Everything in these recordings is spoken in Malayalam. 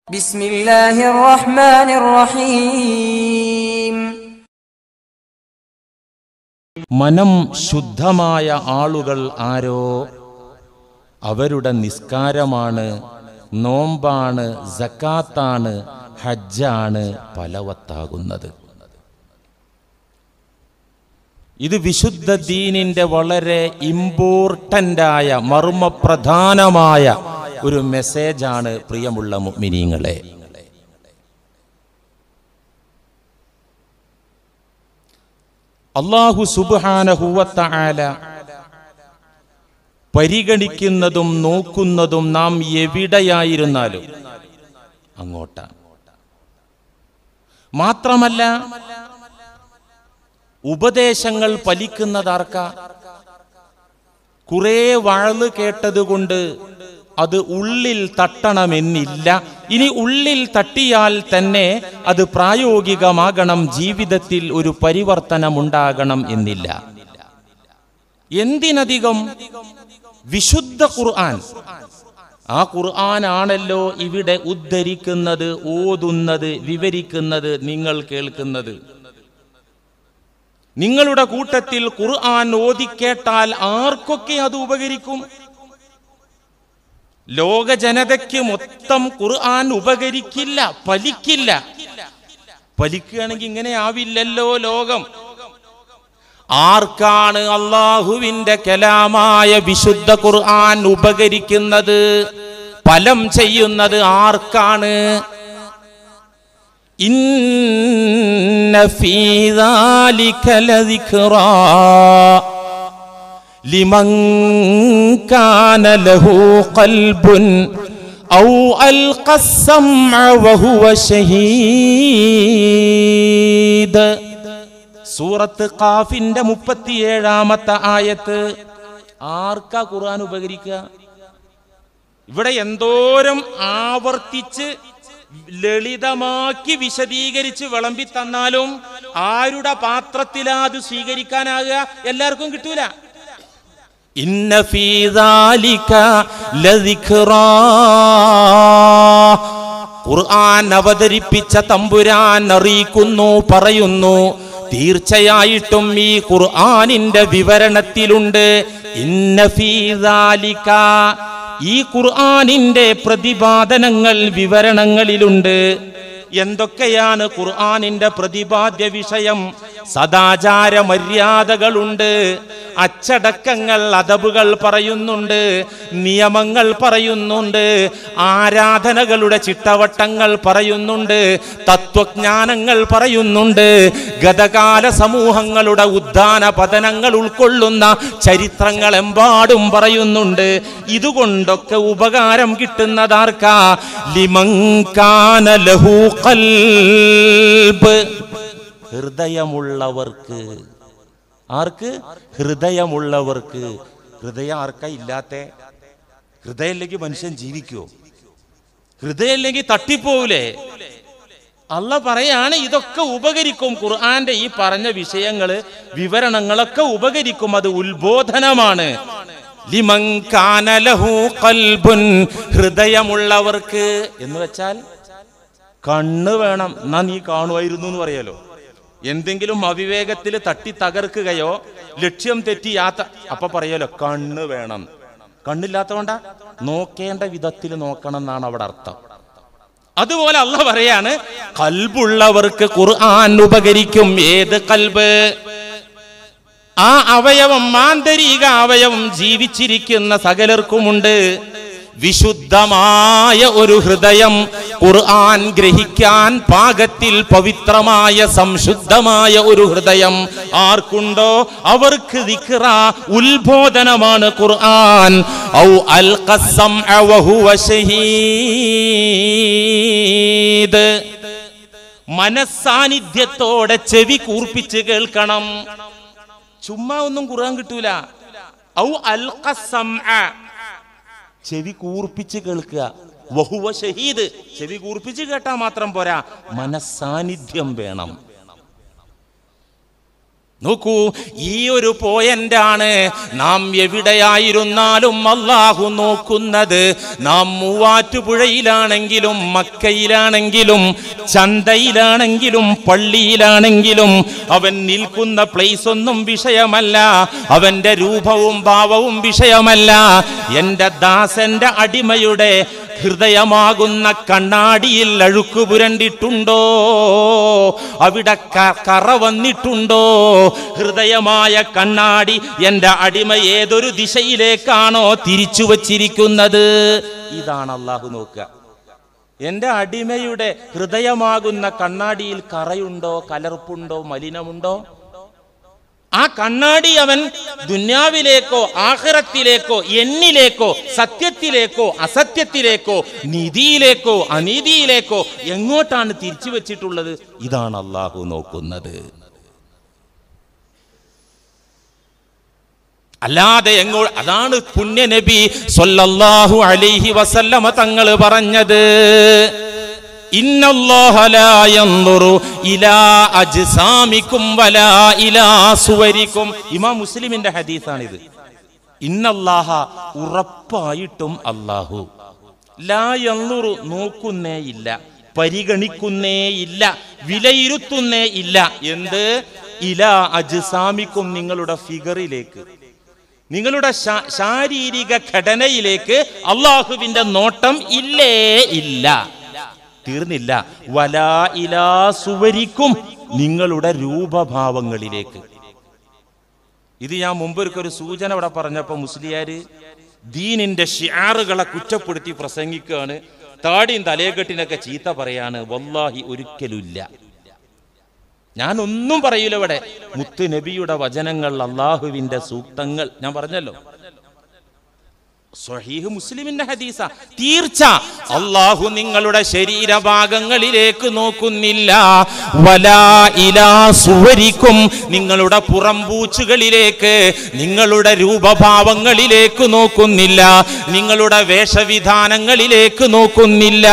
بسم الله الرحمن الرحيم മനം ശുദ്ധമായ ആളുകൾ ആരോ അവരുടെ നിസ്കാരമാണ് നോമ്പാണ് ജക്കാത്താണ് ഹജ്ജാണ് ഫലവത്താകുന്നത് ഇത് വിശുദ്ധ ദീനിന്റെ വളരെ ഇമ്പോർട്ടൻ്റായ മർമ്മപ്രധാനമായ ഒരു മെസ്സേജാണ് പ്രിയമുള്ള മുഅ്മിനീങ്ങളെ അള്ളാഹു സുബാനഹുവത്ത പരിഗണിക്കുന്നതും നോക്കുന്നതും നാം എവിടെയായിരുന്നാലും അങ്ങോട്ടാണ് മാത്രമല്ല ഉപദേശങ്ങൾ പലിക്കുന്നതാർക്ക കുറെ വഴല് കേട്ടതുകൊണ്ട് അത് ഉള്ളിൽ തട്ടണമെന്നില്ല ഇനി ഉള്ളിൽ തട്ടിയാൽ തന്നെ അത് പ്രായോഗികമാകണം ജീവിതത്തിൽ ഒരു പരിവർത്തനമുണ്ടാകണം എന്നില്ല എന്തിനധികം വിശുദ്ധ ഖുർആൻ ആ ഖുർആൻ ആണല്ലോ ഇവിടെ ഉദ്ധരിക്കുന്നത് ഓതുന്നത് വിവരിക്കുന്നത് നിങ്ങൾ കേൾക്കുന്നത് നിങ്ങളുടെ കൂട്ടത്തിൽ ഖുർആൻ ഓതിക്കേട്ടാൽ ആർക്കൊക്കെ അത് ഉപകരിക്കും ലോക ജനതയ്ക്ക് മൊത്തം ഖുർആൻ ഉപകരിക്കില്ല ഫലിക്കില്ല ഫലിക്കുകയാണെങ്കിൽ ഇങ്ങനെ ആവില്ലല്ലോ ലോകം ആർക്കാണ് അള്ളാഹുവിന്റെ കലാമായ വിശുദ്ധ ഖുർആൻ ഉപകരിക്കുന്നത് ഫലം ചെയ്യുന്നത് ആർക്കാണ് ഇന്ന ഫീ ذلك ലദിക്റാ لمن كان له قلب أو ألقى السمع وهو شهيد സൂറത്ത് ഖാഫിന്റെ മുപ്പത്തിയേഴാമത്തെ ആയത്ത് ആർക്കാ ഖുർആൻ ഉപകരിക്കുക ഇവിടെ എന്തോരം ആവർത്തിച്ച് ലളിതമാക്കി വിശദീകരിച്ച് വിളമ്പി തന്നാലും ആരുടെ പാത്രത്തിലാ അത് സ്വീകരിക്കാനാകുക എല്ലാവർക്കും കിട്ടൂല ഇന്ന ഫീ ദാലിക ലദിക്റാ ഖുർആൻ അവതരിപ്പിച്ച തമ്പുരാൻ അറിയിക്കുന്നു പറയുന്നു തീർച്ചയായിട്ടും ഈ ഖുർആനിന്റെ വിവരണത്തിലുണ്ട് ഇന്ന ഫീ ദാലിക ഈ ഖുർആനിന്റെ പ്രതിപാദനങ്ങൾ വിവരണങ്ങളിലുണ്ട് എന്തൊക്കെയാണ് ഖുർആനിന്റെ പ്രതിപാദ്യ വിഷയം സദാചാര മര്യാദകളുണ്ട് അച്ചടക്കങ്ങൾ അതബുകൾ പറയുന്നുണ്ട് നിയമങ്ങൾ പറയുന്നുണ്ട് ആരാധനകളുടെ ചിട്ടവട്ടങ്ങൾ പറയുന്നുണ്ട് തത്വജ്ഞാനങ്ങൾ പറയുന്നുണ്ട് ഗതകാല സമൂഹങ്ങളുടെ ഉദ്ധാന പതനങ്ങൾ ഉൾക്കൊള്ളുന്ന ചരിത്രങ്ങൾ എമ്പാടും പറയുന്നുണ്ട് ഇതുകൊണ്ടൊക്കെ ഉപകാരം കിട്ടുന്നതാർക്കാ ലിമങ്കാന ലഹു ഖൽബ് ഹൃദയമുള്ളവർക്ക് ആർക്ക് ഹൃദയമുള്ളവർക്ക് ഹൃദയം ആർക്കാ ഇല്ലാത്ത ഹൃദയമില്ലെങ്കിൽ മനുഷ്യൻ ജീവിക്കുമോ ഹൃദയമില്ലെങ്കിൽ തട്ടിപ്പോവില്ലേ അല്ല പറയാണ് ഇതൊക്കെ ഉപകരിക്കും ഖുർആന്റെ ഈ പറഞ്ഞ വിഷയങ്ങള് വിവരണങ്ങളൊക്കെ ഉപകരിക്കും അത് ഉത്ബോധനമാണ് ലിമൻ കാന ലഹു ഖൽബുൻ ഹൃദയമുള്ളവർക്ക് എന്ന് വെച്ചാൽ കണ്ണ് വേണം എന്നാ നീ കാണുമായിരുന്നു എന്ന് പറയാലോ എന്തെങ്കിലും അവിവേകത്തിൽ തട്ടി തകർക്കുകയോ ലക്ഷ്യം തെറ്റി യാത്ര അപ്പൊ പറയാലോ കണ്ണ് വേണം കണ്ണില്ലാത്തതുകൊണ്ടാ നോക്കേണ്ട വിധത്തിൽ നോക്കണം എന്നാണ് അവിടെ അർത്ഥം അതുപോലെ അല്ല പറയാണ് കൽബുള്ളവർക്ക് ഖുർആൻ ഉപകരിക്കും ഏത് കൽബ് ആ അവയവം മാന്തരിക അവയവം ജീവിച്ചിരിക്കുന്ന സകലർക്കുമുണ്ട് വിശുദ്ധമായ ഒരു ഹൃദയം ഖുർആൻ ഗ്രഹിക്കാൻ പാകത്തിൽ പവിത്രമായ സംശുദ്ധമായ ഒരു ഹൃദയം ആർക്കുണ്ടോ അവർക്ക് ദിക്റ ഉത്ബോധനമാണ് ഖുർആൻ ഔ അൽഖസം വഹുവ ഷഹീദ് മനസ്സാന്നിധ്യത്തോടെ ചെവി കൂർപ്പിച്ച് കേൾക്കണം ചുമ്മാ ഒന്നും ഖുർആൻ കിട്ടൂല ഔ അൽഖസം ചെവി കൂർപ്പിച്ച് കേൾക്കുക വഹുവ ഷഹീദ് ചെവി കൂർപ്പിച്ച് കേട്ടാ മാത്രം പോരാ മനസ്സാന്നിധ്യം വേണം നോക്കൂ ഈ ഒരു പോയന്റാണ് നാം എവിടെയായിരുന്നാലും അള്ളാഹു നോക്കുന്നത് നാം മൂവാറ്റുപുഴയിലാണെങ്കിലും മക്കയിലാണെങ്കിലും ചന്തയിലാണെങ്കിലും പള്ളിയിലാണെങ്കിലും അവൻ നിൽക്കുന്ന പ്ലേസ് ഒന്നും വിഷയമല്ല അവന്റെ രൂപവും ഭാവവും വിഷയമല്ല എൻ്റെ ദാസന്റെ അടിമയുടെ ഹൃദയമാകുന്ന കണ്ണാടിയിൽ അഴുക്ക് പുരണ്ടിട്ടുണ്ടോ അവിടെ ക- കറ വന്നിട്ടുണ്ടോ ഹൃദയമായ കണ്ണാടി എൻ്റെ അടിമ ഏതൊരു ദിശയിലേക്കാണോ തിരിച്ചു വച്ചിരിക്കുന്നത് ഇതാണ് അള്ളാഹു നോക്കുക എൻ്റെ അടിമയുടെ ഹൃദയമാകുന്ന കണ്ണാടിയിൽ കറയുണ്ടോ കലർപ്പുണ്ടോ മലിനമുണ്ടോ ആ കണ്ണാടി അവൻ ദുന്യാവിലേക്കോ ആഹ്റത്തിലേക്കോ എന്നിലേക്കോ സത്യത്തിലേക്കോ അസത്യത്തിലേക്കോ നീതിയിലേക്കോ അനീതിയിലേക്കോ എങ്ങോട്ടാണ് തിരിച്ചു വെച്ചിട്ടുള്ളത് ഇതാണ് അള്ളാഹു നോക്കുന്നത് അല്ലാതെ എങ്ങോ അതാണ് പുണ്യ നബി സല്ലല്ലാഹു അലൈഹി വസല്ലമ തങ്ങൾ പറഞ്ഞത് ഇന്നല്ലാഹ ലാ യൻദുറു ഇലാ അജ്സാമിക്കും വലാ ഇലാ സുവരിക്കും ഇമാം മുസ്ലിമിന്റെ ഹദീസാണിത് ഇന്നല്ലാഹ ഉറപ്പായിട്ടും അല്ലാഹു ലാ യൻദുറു നോക്കുന്നേ ഇല്ല പരിഗണിക്കുന്നേ ഇല്ല വിലയിരുത്തുന്നേ ഇല്ല എന്ത് ഇലാ അജ്സാമിക്കും നിങ്ങളുടെ ഫിഗറിലേക്ക് നിങ്ങളുടെ ശാ- ശാരീരിക ഘടനയിലേക്ക് അള്ളാഹുവിന്റെ നോട്ടം ഇല്ലേ ഇല്ല തീർന്നില്ല വലാ ഇലാ സുവരിക്കും നിങ്ങളുടെ രൂപഭാവങ്ങളിലേക്ക് ഇത് ഞാൻ മുമ്പൊരിക്കൽ ഒരു സൂചന ഇവിടെ പറഞ്ഞപ്പോ മുസ്ലിയാര് ദീനിന്റെ ഷിയാറുകളെ കുറ്റപ്പെടുത്തി പ്രസംഗിക്കുകയാണ് താടിയും തലയെക്കെട്ടിനൊക്കെ ചീത്ത പറയാണ് വല്ലാഹി ഒരിക്കലുമില്ല ഞാൻ ഒന്നും പറയൂല ഇവിടെ മുത്ത് നബിയുടെ വചനങ്ങൾ അള്ളാഹുവിന്റെ സൂക്തങ്ങൾ ഞാൻ പറഞ്ഞല്ലോ സ്വഹീഹ് മുസ്ലിമിന്റെ ഹദീസ തീർച്ച അള്ളാഹു നിങ്ങളുടെ ശരീരഭാഗങ്ങളിലേക്ക് നോക്കുന്നില്ല വലാ ഇലാ സുവരിക്കും നിങ്ങളുടെ പുറംപൂച്ചുകളിലേക്ക് നിങ്ങളുടെ രൂപഭാവങ്ങളിലേക്ക് നോക്കുന്നില്ല നിങ്ങളുടെ വേഷവിധാനങ്ങളിലേക്ക് നോക്കുന്നില്ല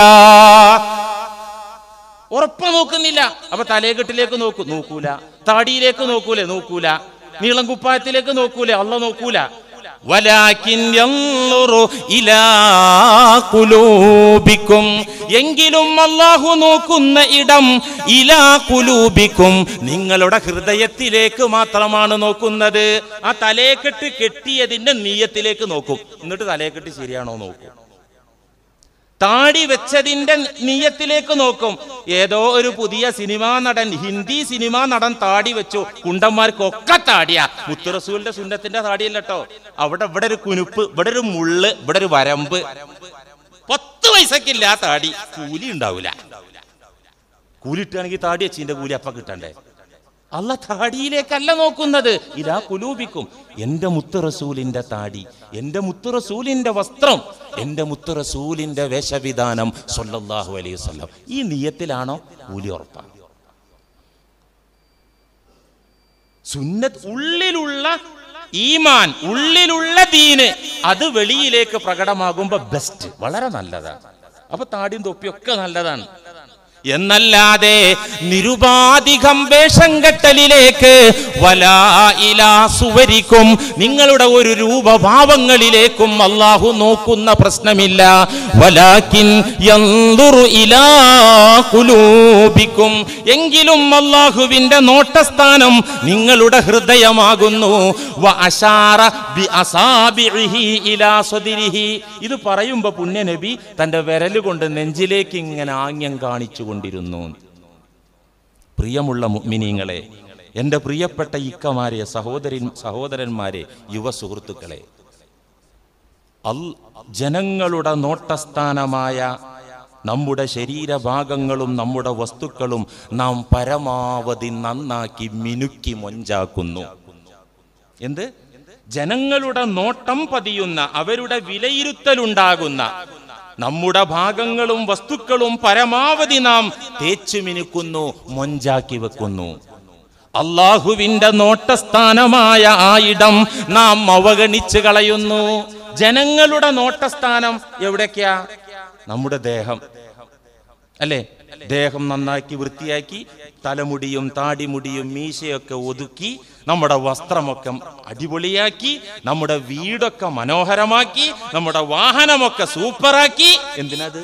ഉറപ്പ നോക്കുന്നില്ല അപ്പൊ തലയെക്കെട്ടിലേക്ക് നോക്കൂ നോക്കൂല താടിയിലേക്ക് നോക്കൂലേ നോക്കൂല നീളം കുപ്പായത്തിലേക്ക് നോക്കൂലേ അല്ല നോക്കൂല വലാകിൻ യൻളുറു ഇലാ ഖുലൂബിക്കും എങ്കിലും അല്ലാഹു നോക്കുന്ന ഇടം ഇലാ കുലൂബിക്കും നിങ്ങളുടെ ഹൃദയത്തിലേക്ക് മാത്രമാണ് നോക്കുന്നത് ആ തലയെക്കെട്ട് കെട്ടിയതിന്റെ നീയത്തിലേക്ക് നോക്കും എന്നിട്ട് തലയെക്കെട്ട് ശരിയാണോ നോക്കും താടി വെച്ചതിന്റെ നീയത്തിലേക്ക് നോക്കും ഏതോ ഒരു പുതിയ സിനിമാ നടൻ ഹിന്ദി സിനിമാ നടൻ താടി വെച്ചു കുണ്ടന്മാർക്കൊക്കെ താടിയാ മുത്തുറസൂലിന്റെ സുന്നത്തിന്റെ താടിയല്ല കേട്ടോ അവിടെ ഇവിടെ ഒരു കുനുപ്പ് ഇവിടെ ഒരു മുള്ള് ഇവിടെ ഒരു വരമ്പ് പത്ത് പൈസക്കില്ല ആ താടി കൂലി ഉണ്ടാവില്ല കൂലി ഇട്ടുകയാണെങ്കിൽ താടി വെച്ചിന്റെ കൂലി അപ്പ കിട്ടണ്ടേ അല്ല താടിയിലേക്കല്ല നോക്കുന്നത് ഇതാ കുലൂപിക്കും എന്റെ മുത്ത് റസൂലിന്റെ താടി എന്റെ മുത്ത് റസൂലിന്റെ വസ്ത്രം എന്റെ മുത്ത് റസൂലിന്റെ വേഷവിധാനം സല്ലല്ലാഹു അലൈഹി വസല്ലം ഈ നിയത്തിലാണോ കൂലി ഉറപ്പാണ് സുന്നത്ത് ഉള്ളിലുള്ള ഈമാൻ ഉള്ളിലുള്ള ദീന് അത് വെളിയിലേക്ക് പ്രകടമാകുമ്പോ ബെസ്റ്റ് വളരെ നല്ലതാണ് അപ്പൊ താടിയും തൊപ്പിയൊക്കെ നല്ലതാണ് എന്നല്ലാതെ നിരുപാധികം വേഷം കെട്ടലിലേക്ക് വലാ ഇലാ സുവരിക്കും നിങ്ങളുടെ ഒരു രൂപഭാവങ്ങളിലേക്കും അള്ളാഹു നോക്കുന്ന പ്രശ്നമില്ല വലാക്കിൻ യൻദുറു ഇലാ കുലൂബിക്കും എങ്കിലും അള്ളാഹുവിന്റെ നോട്ടസ്ഥാനം നിങ്ങളുടെ ഹൃദയമാകുന്നു വ അശാറ ബി അസാബിഇഹി ഇലാ സദിരിഹി ഇത് പറയുമ്പോ പുണ്യനബി തന്റെ വിരല് കൊണ്ട് നെഞ്ചിലേക്ക് ഇങ്ങനെ ആംഗ്യം കാണിച്ചു കൊണ്ടിരുന്നു പ്രിയമുള്ള മുഅ്മിനീങ്ങളെ എൻ്റെ പ്രിയപ്പെട്ട ഇക്കമാരെ സഹോദരൻ സഹോദരന്മാരെ യുവ സുഹൃത്തുക്കളെ അൽ ജനങ്ങളുടെ നോട്ടസ്ഥാനമായ നമ്മുടെ ശരീരഭാഗങ്ങളും നമ്മുടെ വസ്തുക്കളും നാം പരമാവധി നന്നാക്കി മിനുക്കി മൊഞ്ചാക്കുന്നു എന്ത് ജനങ്ങളുടെ നോട്ടം പതിയുന്ന അവരുടെ വിലയിരുത്തലുണ്ടാകുന്ന നമ്മുടെ ഭാഗങ്ങളും വസ്തുക്കളും പരമാവധി നാം തേച്ചു മിനുക്കുന്നു മൊഞ്ചാക്കി വെക്കുന്നു അള്ളാഹുവിന്റെ നോട്ടസ്ഥാനമായ ആ ഇടം നാം അവഗണിച്ച് കളയുന്നു ജനങ്ങളുടെ നോട്ടസ്ഥാനം എവിടേക്കാ നമ്മുടെ ദേഹം അല്ലേ ദേഹം നന്നാക്കി വൃത്തിയാക്കി തലമുടിയും താടിമുടിയും മീശയൊക്കെ ഒതുക്കി നമ്മുടെ വസ്ത്രമൊക്കെ അടിപൊളിയാക്കി നമ്മുടെ വീടൊക്കെ മനോഹരമാക്കി നമ്മുടെ വാഹനമൊക്കെ സൂപ്പറാക്കി എന്തിനത്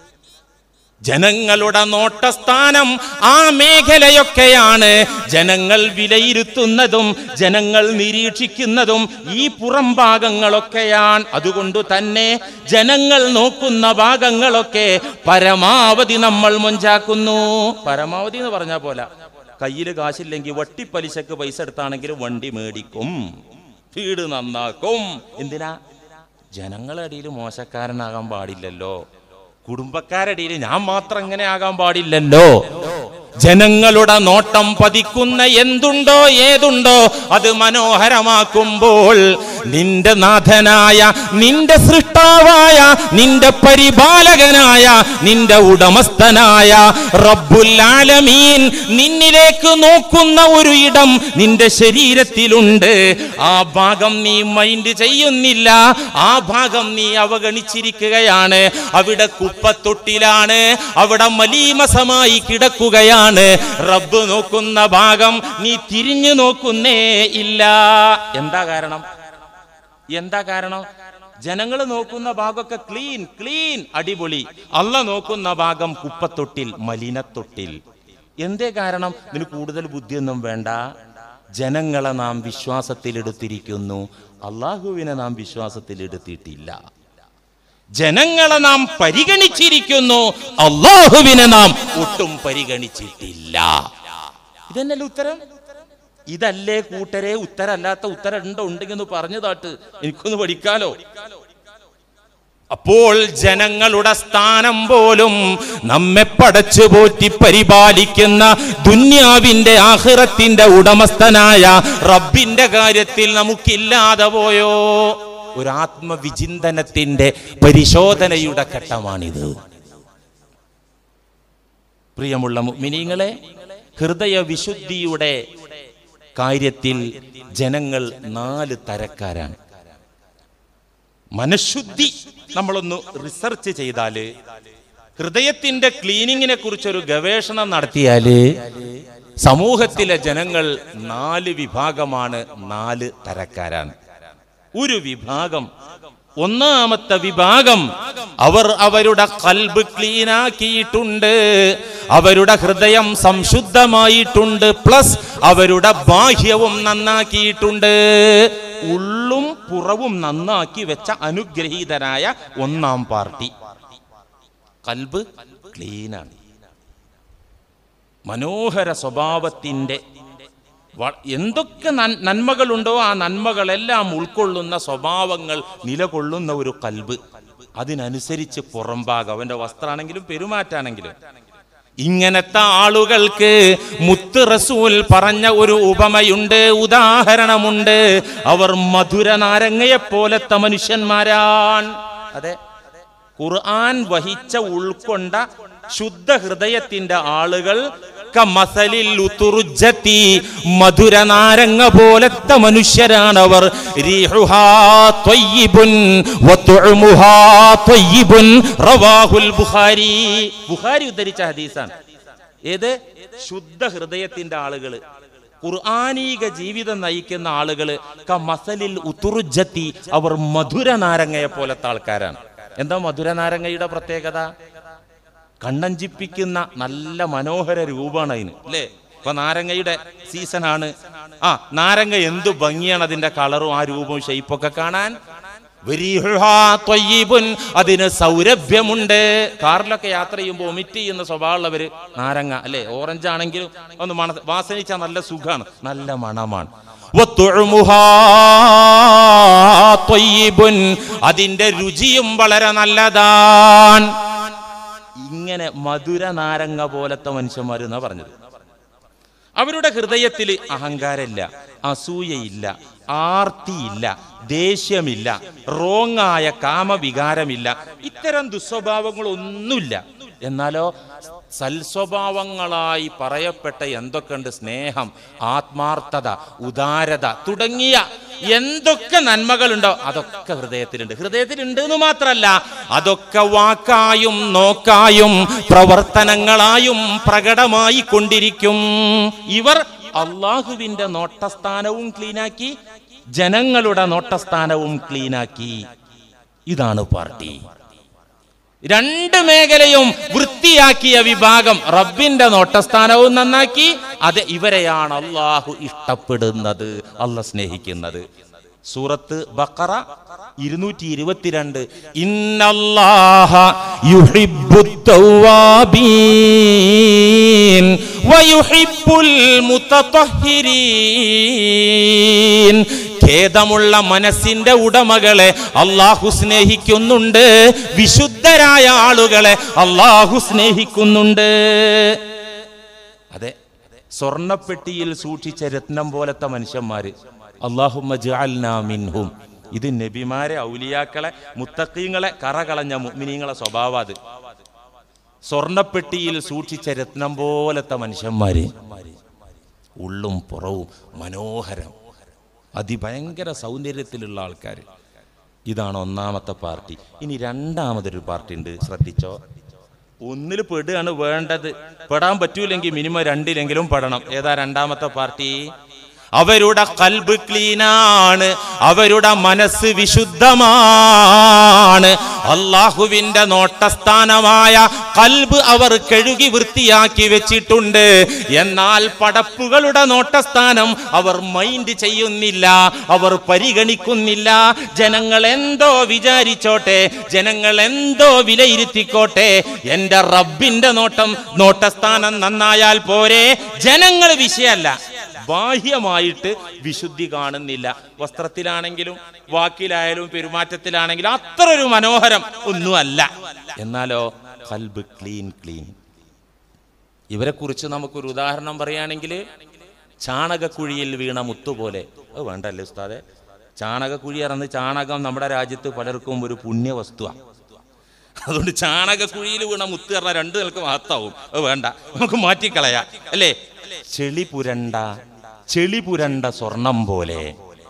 ജനങ്ങളുടെ നോട്ടസ്ഥാനം ആ മേഖലയൊക്കെയാണ് ജനങ്ങൾ വിലയിരുത്തുന്നതും ജനങ്ങൾ നിരീക്ഷിക്കുന്നതും ഈ പുറം ഭാഗങ്ങളൊക്കെയാണ് അതുകൊണ്ട് തന്നെ ജനങ്ങൾ നോക്കുന്ന ഭാഗങ്ങളൊക്കെ പരമാവധി നമ്മൾ മുഞ്ചാക്കുന്നു പരമാവധി എന്ന് പറഞ്ഞാൽ പോലെ കയ്യിൽ കാശില്ലെങ്കിൽ വട്ടിപ്പലിശക്ക് പൈസ എടുത്താണെങ്കിൽ വണ്ടി മേടിക്കും വീട് നന്നാക്കും എന്തിനാ ജനങ്ങളുടെ ഇടയിൽ മോശക്കാരനാകാൻ പാടില്ലല്ലോ കുടുംബക്കാരുടെ ഇടയിൽ ഞാൻ മാത്രം ഇങ്ങനെ ആകാൻ പാടില്ലല്ലോ ജനങ്ങളുടെ നോട്ടം പതിക്കുന്ന എന്തുണ്ടോ ഏതുണ്ടോ അത് മനോഹരമാക്കുമ്പോൾ നിന്റെ നാഥനായ നിന്റെ സൃഷ്ടാവായ നിന്റെ പരിപാലകനായ നിന്റെ ഉടമസ്ഥനായ റബ്ബുൽ ആലമീൻ നിന്നിലേക്ക് നോക്കുന്ന ഒരു ഇടം നിന്റെ ശരീരത്തിലുണ്ട് ആ ഭാഗം നീ മൈൻഡ് ചെയ്യുന്നില്ല ആ ഭാഗം നീ അവഗണിച്ചിരിക്കുകയാണ് അവിടെ കുപ്പത്തൊട്ടിലാണ് അവിടെ മലീമസമായി കിടക്കുകയാണ് റബ്ബ് നോക്കുന്ന ഭാഗം നീ തിരിഞ്ഞു നോക്കുന്നേ ഇല്ല എന്താ കാരണം എന്താ കാരണം ജനങ്ങൾ നോക്കുന്ന ഭാഗമൊക്കെ ക്ലീൻ ക്ലീൻ അടിപൊളി അല്ല നോക്കുന്ന ഭാഗം കുപ്പത്തൊട്ടിൽ മലിനത്തൊട്ടിൽ എന്തേ കാരണം ഇതിന് കൂടുതൽ ബുദ്ധിയൊന്നും വേണ്ട ജനങ്ങളെ നാം വിശ്വാസത്തിലെടുത്തിരിക്കുന്നു അള്ളാഹുവിനെ നാം വിശ്വാസത്തിലെടുത്തിട്ടില്ല ജനങ്ങളെ നാം പരിഗണിച്ചിരിക്കുന്നു അള്ളാഹുവിനെ നാം ഒട്ടും പരിഗണിച്ചിട്ടില്ല ഇതന്നല്ലേ ഉത്തരം ഇതല്ലേ കൂട്ടരെ ഉത്തരല്ലാത്ത ഉത്തരം ഉണ്ടോ ഉണ്ടെങ്കിൽ ഒന്ന് പറഞ്ഞു താട്ട് എനിക്കൊന്ന് പഠിക്കാലോ അപ്പോൾ ജനങ്ങളുടെ സ്ഥാനം പോലും നമ്മെ പടച്ചു പോറ്റി പരിപാലിക്കുന്ന ദുന്യാവിന്റെ ആഹ്റത്തിന്റെ ഉടമസ്ഥനായ റബ്ബിന്റെ കാര്യത്തിൽ നമുക്കില്ലാതെ പോയോ ഒരു ആത്മവിചിന്തനത്തിന്റെ പരിശോധനയുടെ ഘട്ടമാണിത് പ്രിയമുള്ള മിനിങ്ങളെ ഹൃദയ വിശുദ്ധിയുടെ കാര്യത്തിൽ ജനങ്ങൾ നാല് തരക്കാരാണ് മനഃശുദ്ധി നമ്മളൊന്ന് റിസർച്ച് ചെയ്താല് ഹൃദയത്തിന്റെ ക്ലീനിങ്ങിനെ കുറിച്ചൊരു ഗവേഷണം നടത്തിയാല് സമൂഹത്തിലെ ജനങ്ങൾ നാല് വിഭാഗമാണ് നാല് തരക്കാരാണ് ഒരു വിഭാഗം ഒന്നാമത്തെ വിഭാഗം അവർ അവരുടെ കൽബ് ക്ലീനാക്കിയിട്ടുണ്ട് അവരുടെ ഹൃദയം സംശുദ്ധമായിട്ടുണ്ട് പ്ലസ് അവരുടെ ബാഹ്യവും നന്നാക്കിയിട്ടുണ്ട് ഉള്ളും പുറവും നന്നാക്കി വെച്ച അനുഗ്രഹീതനായ ഒന്നാം പാർട്ടി കൽബ് ക്ലീനാണ് മനോഹര സ്വഭാവത്തിന്റെ വ- എന്തൊക്കെ നൻ- നന്മകളുണ്ടോ ആ നന്മകളെല്ലാം ഉൾക്കൊള്ളുന്ന സ്വഭാവങ്ങൾ നിലകൊള്ളുന്ന ഒരു കൽബ് അതിനനുസരിച്ച് പുറംഭാഗം അവന്റെ വസ്ത്രമാണെങ്കിലും പെരുമാറ്റാണെങ്കിലും ഇങ്ങനത്തെ ആളുകൾക്ക് മുത്ത് റസൂൽ പറഞ്ഞ ഒരു ഉപമയുണ്ട് ഉദാഹരണമുണ്ട് അവർ മധുര നാരങ്ങയെ പോലത്തെ മനുഷ്യന്മാരാണ് അതെ ഖുർആൻ വഹിച്ച ഉൾക്കൊണ്ട ശുദ്ധ ഹൃദയത്തിന്റെ ആളുകൾ കമസലിൽ ഉതുറുജ്ജത്തി മധുര നാരങ്ങ പോലത്തെ മനുഷ്യരാണവർ റീഹുഹാ ത്വയ്യിബുൻ വതുഅമുഹാ ത്വയ്യിബുൻ റവാഹുൽ ബുഖാരി ബുഖാരി ഉദ്ധരിച്ച ഹദീസാണ് ഏത് ശുദ്ധ ഹൃദയത്തിന്റെ ആളുകള് ഖുർആാനീക ജീവിതം നയിക്കുന്ന ആളുകള് കമസലിൽ ഉതുറുജ്ജത്തി അവർ മധുര നാരങ്ങയെ പോലത്തെ ആൾക്കാരാണ് എന്താ മധുര നാരങ്ങയുടെ പ്രത്യേകത കണ്ണഞ്ചിപ്പിക്കുന്ന നല്ല മനോഹര രൂപമാണ് അതിന് അല്ലേ ഇപ്പൊ നാരങ്ങയുടെ സീസണാണ് ആ നാരങ്ങ എന്തു ഭംഗിയാണ് അതിന്റെ കളറും ആ രൂപവും ഷെയ്പ്പൊക്കെ കാണാൻ വരീഹുഹാ ത്വയ്യിബുൻ. അതിന് സൗരഭ്യമുണ്ട് കാറിലൊക്കെ യാത്ര ചെയ്യുമ്പോൾ ഒമിറ്റ് ചെയ്യുന്ന സ്വഭാവമുള്ളവര് നാരങ്ങ അല്ലെ ഓറഞ്ച് ആണെങ്കിലും ഒന്ന് മണ വാസനിച്ചാൽ നല്ല സുഖമാണ് നല്ല മണമാണ് വത്തുഅമുഹാ ത്വയ്യിബുൻ. അതിന്റെ രുചിയും വളരെ നല്ലതാണ് ഇങ്ങനെ മധുര നാരങ്ങ പോലത്തെ മനുഷ്യന്മാർ എന്നാ പറഞ്ഞത് അവരുടെ ഹൃദയത്തിൽ അഹങ്കാരമില്ല അസൂയയില്ല ആർത്തിയില്ല ദേഷ്യമില്ല റോങ്ങായ കാമവികാരമില്ല ഇത്തരം ദുസ്വഭാവങ്ങളൊന്നുമില്ല എന്നാലോ സൽസ്വഭാവങ്ങളായി പറയപ്പെട്ട എന്തൊക്കെയുണ്ട് സ്നേഹം ആത്മാർത്ഥത ഉദാരത തുടങ്ങിയ എന്തൊക്കെ നന്മകളുണ്ടോ അതൊക്കെ ഹൃദയത്തിലുണ്ട് ഹൃദയത്തിലുണ്ട് എന്ന് മാത്രമല്ല അതൊക്കെ വാക്കായും നോക്കായും പ്രവർത്തനങ്ങളായും പ്രകടമായി കൊണ്ടിരിക്കും ഇവർ അള്ളാഹുവിന്റെ നോട്ടസ്ഥാനവും ക്ലീനാക്കി ജനങ്ങളുടെ നോട്ടസ്ഥാനവും ക്ലീനാക്കി ഇതാണ് പാർട്ടി രണ്ട് മേഖലയും വൃത്തിയാക്കിയ വിഭാഗം റബ്ബിന്റെ നോട്ടസ്ഥാനവും നന്നാക്കി അത് ഇവരെയാണ് അള്ളാഹു ഇഷ്ടപ്പെടുന്നത് അല്ല സ്നേഹിക്കുന്നത് സൂറത്ത് ബക്കറ ഇരുന്നൂറ്റി ഇരുപത്തിരണ്ട് ഇന്നല്ലാഹ യുഹിബ്ബുത് തവ്വാബീൻ വയുഹിബ്ബുൽ മുത്തത്വഹിരീൻ ഖേദമുള്ള മനസ്സിന്റെ ഉടമകളെ അള്ളാഹു സ്നേഹിക്കുന്നുണ്ട് വിശുദ്ധരായ ആളുകളെ അള്ളാഹു സ്നേഹിക്കുന്നുണ്ട് അതെ സ്വർണപ്പെട്ടിയിൽ സൂക്ഷിച്ച രത്നം പോലത്തെ മനുഷ്യന്മാര് അള്ളാഹുമ്മ ജഅൽനാ മിൻഹും ഇത് നബിമാരെ ഔലിയാക്കളെ മുത്തക്കീങ്ങളെ കറകളഞ്ഞ മുഅ്മിനീങ്ങളെ സ്വഭാവം അത് സ്വർണപ്പെട്ടിയിൽ സൂക്ഷിച്ച രത്നം പോലത്തെ മനുഷ്യന്മാര് ഉള്ളും പുറവും മനോഹരം അതിഭയങ്കര സൗന്ദര്യത്തിലുള്ള ആൾക്കാർ ഇതാണ് ഒന്നാമത്തെ പാർട്ടി ഇനി രണ്ടാമതൊരു പാർട്ടി ഉണ്ട് ശ്രദ്ധിച്ചോ ഒന്നിൽ പെടുകയാണ് വേണ്ടത് പെടാൻ പറ്റൂലെങ്കിൽ മിനിമം രണ്ടിലെങ്കിലും പെടണം ഏതാ രണ്ടാമത്തെ പാർട്ടി അവരുടെ കൽബ് ക്ലീനാണ് അവരുടെ മനസ്സ് വിശുദ്ധമാണ് അള്ളാഹുവിന്റെ നോട്ടസ്ഥാനമായ കൽബ് അവർ കഴുകി വൃത്തിയാക്കി വെച്ചിട്ടുണ്ട് എന്നാൽ പടപ്പുകളുടെ നോട്ടസ്ഥാനം അവർ മൈൻഡ് ചെയ്യുന്നില്ല അവർ പരിഗണിക്കുന്നില്ല ജനങ്ങൾ എന്തോ വിചാരിച്ചോട്ടെ ജനങ്ങൾ എന്തോ വിലയിരുത്തിക്കോട്ടെ എന്റെ റബ്ബിന്റെ നോട്ടം നോട്ടസ്ഥാനം നന്നായാൽ പോരെ ജനങ്ങൾ വിഷയമല്ല ബാഹ്യമായിട്ട് വിശുദ്ധി കാണുന്നില്ല വസ്ത്രത്തിലാണെങ്കിലും വാക്കിലായാലും പെരുമാറ്റത്തിലാണെങ്കിലും അത്ര ഒരു മനോഹരം ഒന്നുമല്ല എന്നാലോ കൽബ് ക്ലീൻ ക്ലീൻ ഇവരെ കുറിച്ച് നമുക്കൊരു ഉദാഹരണം പറയുകയാണെങ്കിൽ ചാണകക്കുഴിയിൽ വീണ മുത്തുപോലെ അത് വേണ്ടല്ലേ ഉസ്താദെ ചാണകക്കുഴി ഇറന്ന് ചാണകം നമ്മുടെ രാജ്യത്ത് പലർക്കും ഒരു പുണ്യ വസ്തുവാണ് അതുകൊണ്ട് ചാണകക്കുഴിയിൽ വീണ മുത്ത് പറഞ്ഞാൽ രണ്ട് നിലക്ക് മഹത്താവും അത് വേണ്ട നമുക്ക് മാറ്റിക്കളയാ അല്ലേ ചെളി പുരണ്ട ചെളി പുരണ്ട സ്വർണം പോലെ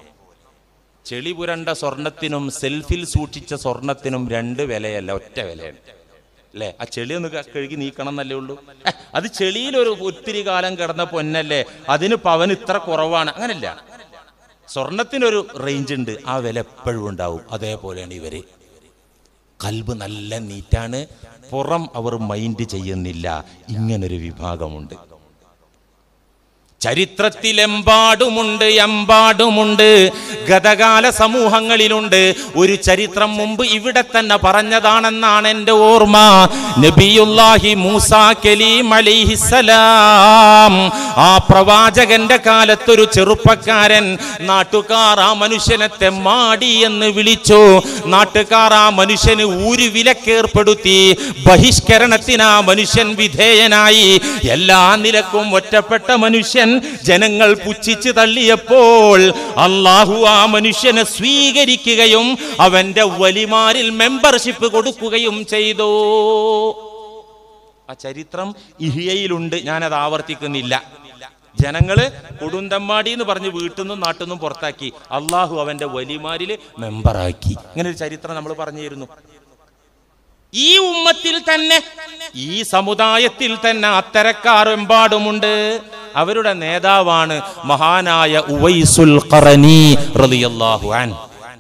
ചെളി പുരണ്ട സ്വർണത്തിനും സെൽഫിൽ സൂക്ഷിച്ച സ്വർണത്തിനും രണ്ട് വിലയല്ല ഒറ്റ വിലയാണ് അല്ലേ ആ ചെളി ഒന്ന് ക- കഴുകി നീക്കണം എന്നല്ലേ ഉള്ളൂ ഏ, അത് ചെളിയിൽ ഒരു ഒത്തിരി കാലം കിടന്ന പൊന്നല്ലേ അതിന് പവൻ ഇത്ര കുറവാണ് അങ്ങനല്ല സ്വർണത്തിനൊരു റേഞ്ച് ഉണ്ട് ആ വില എപ്പോഴും ഉണ്ടാവും അതേപോലെയാണ് ഇവര് കൽബ് നല്ല നീറ്റാണ് പുറം അവർ മൈൻഡ് ചെയ്യുന്നില്ല ഇങ്ങനൊരു വിഭാഗമുണ്ട് ചരിത്രത്തിലെമ്പാടുമുണ്ട് എമ്പാടുമുണ്ട് ഗതകാല സമൂഹങ്ങളിലുണ്ട് ഒരു ചരിത്രം മുമ്പ് ഇവിടെ തന്നെ പറഞ്ഞതാണെന്നാണ് എൻ്റെ ഓർമ്മ നബിയുല്ലാഹി മൂസ കലീം അലിഹിസലാം ആ പ്രവാചകന്റെ കാലത്തൊരു ചെറുപ്പക്കാരൻ നാട്ടുകാർ ആ മനുഷ്യനെ തെമ്മാടി എന്ന് വിളിച്ചു നാട്ടുകാർ ആ മനുഷ്യന് ഊരു വിലക്കേർപ്പെടുത്തി ബഹിഷ്കരണത്തിന് ആ മനുഷ്യൻ വിധേയനായി എല്ലാ നിലക്കും ഒറ്റപ്പെട്ട മനുഷ്യൻ ജനങ്ങൾ പുച്ഛിച്ച് തള്ളിയപ്പോൾ അള്ളാഹു ആ മനുഷ്യനെ സ്വീകരിക്കുകയും അവന്റെ വലിമാരിൽ മെമ്പർഷിപ്പ് കൊടുക്കുകയും ചെയ്തു ആ ചരിത്രം ഇഹിയയിലുണ്ട് ഞാനത് ആവർത്തിക്കുന്നില്ല ജനങ്ങള് കൊടുന്തമ്മാടി എന്ന് പറഞ്ഞ് വീട്ടിൽ നിന്നും നാട്ടിൽ നിന്നും പുറത്താക്കി അള്ളാഹു അവന്റെ വലിമാരിൽ മെമ്പറാക്കി ഇങ്ങനെ ഒരു ചരിത്രം നമ്മൾ പറഞ്ഞിരുന്നു ഈ ഉമ്മത്തിൽ തന്നെ ഈ സമുദായത്തിൽ തന്നെ അത്തരക്കാർ എമ്പാടുമുണ്ട് അവരുടെ നേതാവാണ് മഹാനായ ഉവൈസുൽ ഖറനി റളിയല്ലാഹു അൻ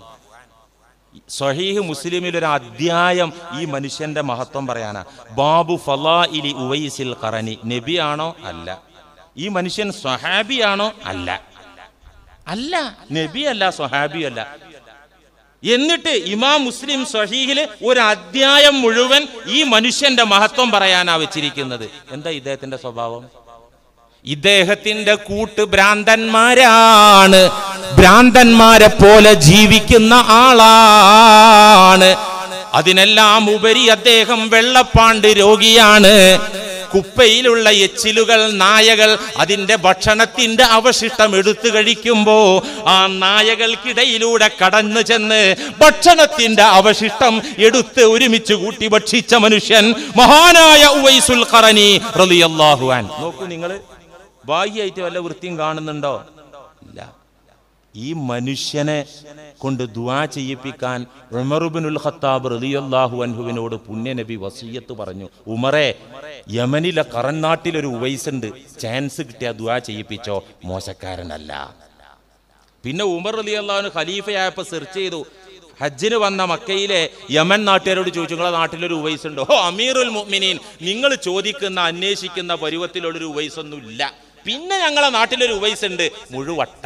സഹീഹ് മുസ്ലിമിൽ ഒരു അധ്യായം ഈ മനുഷ്യന്റെ മഹത്വം പറയാനാ ബാബു ഫലാഇലി ഉവൈസിൽ ഖറനി നബിയാണോ അല്ല ഈ മനുഷ്യൻ സ്വഹാബിയാണോ അല്ല അല്ല നബി അല്ല സ്വഹാബി അല്ല എന്നിട്ട് ഇമാം മുസ്ലിം സ്വഹീഹില് ഒരു അധ്യായം മുഴുവൻ ഈ മനുഷ്യന്റെ മഹത്വം പറയാനാ വെച്ചിരിക്കുന്നത് എന്താ ഇദ്ദേഹത്തിന്റെ സ്വഭാവം ഇദ്ദേഹത്തിന്റെ കൂട്ട് ഭ്രാന്തന്മാരാണ് ഭ്രാന്തന്മാരെ പോലെ ജീവിക്കുന്ന ആളാണ് അതിനെല്ലാം ഉപരി അദ്ദേഹം വെള്ളപ്പാണ്ട് രോഗിയാണ് കുപ്പയിലുള്ള എച്ചിലുകൾ നായകൾ അതിന്റെ ഭക്ഷണത്തിന്റെ അവശിഷ്ടം എടുത്തു കഴിക്കുമ്പോ ആ നായകൾക്കിടയിലൂടെ കടന്നു ചെന്ന് ഭക്ഷണത്തിന്റെ അവശിഷ്ടം എടുത്ത് ഒരുമിച്ച് കൂട്ടി ഭക്ഷിച്ച മനുഷ്യൻ മഹാനായ ഉവൈസുൽ ഖറനി റളിയല്ലാഹു അൻ നോക്കൂ നിങ്ങൾ ബാഹ്യമായിട്ട് വല്ല വൃത്തിയും കാണുന്നുണ്ടോ ഇല്ല ഈ മനുഷ്യനെ കൊണ്ട് ദുആ ചെയ്യിപ്പിക്കാൻ ഉമറുബിനുൽ ഖത്താബ് റളിയല്ലാഹു അൻഹുവിനോട് പുണ്യനബി വസീയത്ത് പറഞ്ഞു ഉമറെ യമനിലെ കറന്നാട്ടിലൊരു ഉവൈസുണ്ട് ചാൻസ് കിട്ടിയ ദുആ ചെയ്യിപ്പിച്ചോ മോശക്കാരനല്ല പിന്നെ ഉമർ അലി അള്ളാഹുന് ഖലീഫയായപ്പോൾ സെർച്ച് ചെയ്തു ഹജ്ജിന് വന്ന മക്കയിലെ യമൻ നാട്ടുകാരോട് ചോദിച്ചു നിങ്ങളെ നാട്ടിലൊരു ഉവൈസ് ഉണ്ടോ ഓ അമീറുൽ മുഅ്മിനീൻ നിങ്ങൾ ചോദിക്കുന്ന അന്വേഷിക്കുന്ന പരുവത്തിലുള്ളൊരു ഉവൈസ് ഒന്നും ഇല്ല പിന്നെ ഞങ്ങളെ നാട്ടിലൊരു ഉവൈസ് ഉണ്ട് മുഴുവട്ട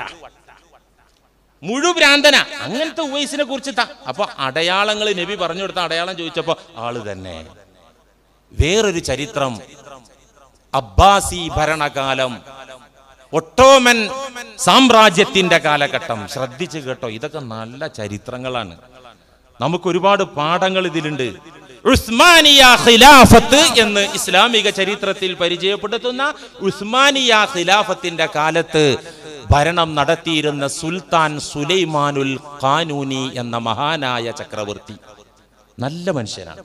മുഴുഭ്രാന്തന അങ്ങനത്തെ ഉവൈസിനെ കുറിച്ച് ത- അപ്പൊ അടയാളങ്ങൾ നബി പറഞ്ഞു കൊടുത്ത അടയാളം ചോദിച്ചപ്പോ ആള് തന്നെ വേറൊരു ചരിത്രം അബ്ബാസി ഭരണകാലം ഒട്ടോമൻ സാമ്രാജ്യത്തിന്റെ കാലഘട്ടം ശ്രദ്ധിച്ചു കേട്ടോ ഇതൊക്കെ നല്ല ചരിത്രങ്ങളാണ് നമുക്ക് ഒരുപാട് പാഠങ്ങൾ ഇതിലുണ്ട് ഉസ്മാനിയ ഖിലാഫത്ത് എന്ന് ഇസ്ലാമിക ചരിത്രത്തിൽ പരിചയപ്പെടുത്തുന്ന ഉസ്മാനിയ ഖിലാഫത്തിന്റെ കാലത്ത് ഭരണം നടത്തിയിരുന്ന സുൽത്താൻ സുലൈമാനുൽ ഖാനൂനി എന്ന മഹാനായ ചക്രവർത്തി നല്ല മനുഷ്യനാണ്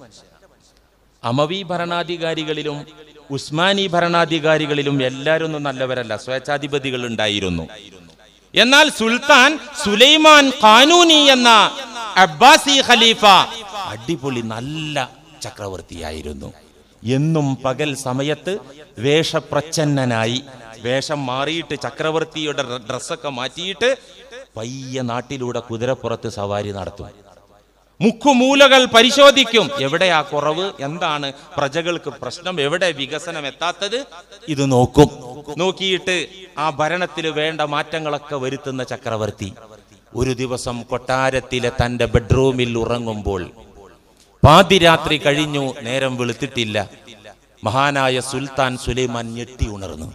അമവി ഭരണാധികാരികളിലും ഉസ്മാനി ഭരണാധികാരികളിലും എല്ലാവരും ഒന്നും നല്ലവരല്ല സ്വേച്ഛാധിപതികൾ ഉണ്ടായിരുന്നു എന്നാൽ സുൽത്താൻ സുലൈമാൻ ഖാനൂനി എന്ന അബ്ബാസി ഖലീഫ അടിപൊളി നല്ല ചക്രവർത്തിയായിരുന്നു എന്നും പകൽ സമയത്ത് വേഷപ്രച്ഛന്നനായി വേഷം മാറിയിട്ട് ചക്രവർത്തിയുടെ ഡ്രസ്സൊക്കെ മാറ്റിയിട്ട് പയ്യ നാട്ടിലൂടെ കുതിരപ്പുറത്ത് സവാരി നടത്തും മുക്കുമൂലകൾ പരിശോധിക്കും എവിടെയാ കുറവ് എന്താണ് പ്രജകൾക്ക് പ്രശ്നം എവിടെ വികസനം എത്താത്തത് ഇത് നോക്കും നോക്കിയിട്ട് ആ ഭരണത്തിൽ വേണ്ട മാറ്റങ്ങളൊക്കെ വരുത്തുന്ന ചക്രവർത്തി ഒരു ദിവസം കൊട്ടാരത്തിലെ തന്റെ ബെഡ്റൂമിൽ ഉറങ്ങുമ്പോൾ പാതിരാത്രി കഴിഞ്ഞു നേരം വെളുത്തിട്ടില്ല മഹാനായ സുൽത്താൻ സുലൈമാൻ ഞെട്ടി ഉണർന്നു